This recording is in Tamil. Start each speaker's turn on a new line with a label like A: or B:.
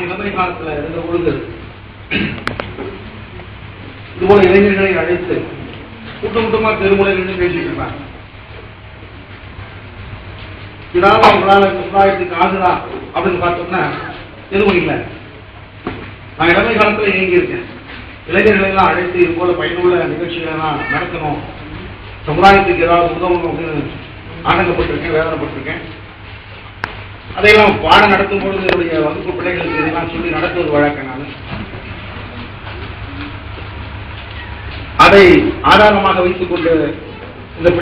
A: நான் இளமை காலத்துல இருந்த பொழுது இதுபோல இளைஞர்களை அழைத்து கூட்டம் கூட்டமா தெருமுறையில் நின்று பேசிட்டு இருப்பாங்க இதாவது அவங்களால இந்த சமுதாயத்துக்கு ஆகுதா அப்படின்னு பார்த்தோம்னா எதுவும் இல்லை நான் இளமை காலத்துல இயங்கி இருக்கேன் இளைஞர்களை எல்லாம் அழைத்து இது போல பயனுள்ள நிகழ்ச்சிகளை எல்லாம் நடத்தணும் சமுதாயத்துக்கு ஏதாவது உதவணும் அப்படின்னு ஆனந்தப்பட்டிருக்கேன் வேதனைப்பட்டிருக்கேன் அதையெல்லாம் பாடம் நடத்தும் பொழுது என்னுடைய வகுப்பு பிள்ளைகளுக்கு இதெல்லாம் சொல்லி நடத்துவது வழக்கம் நான் அதை ஆதாரமாக வைத்துக் கொண்டு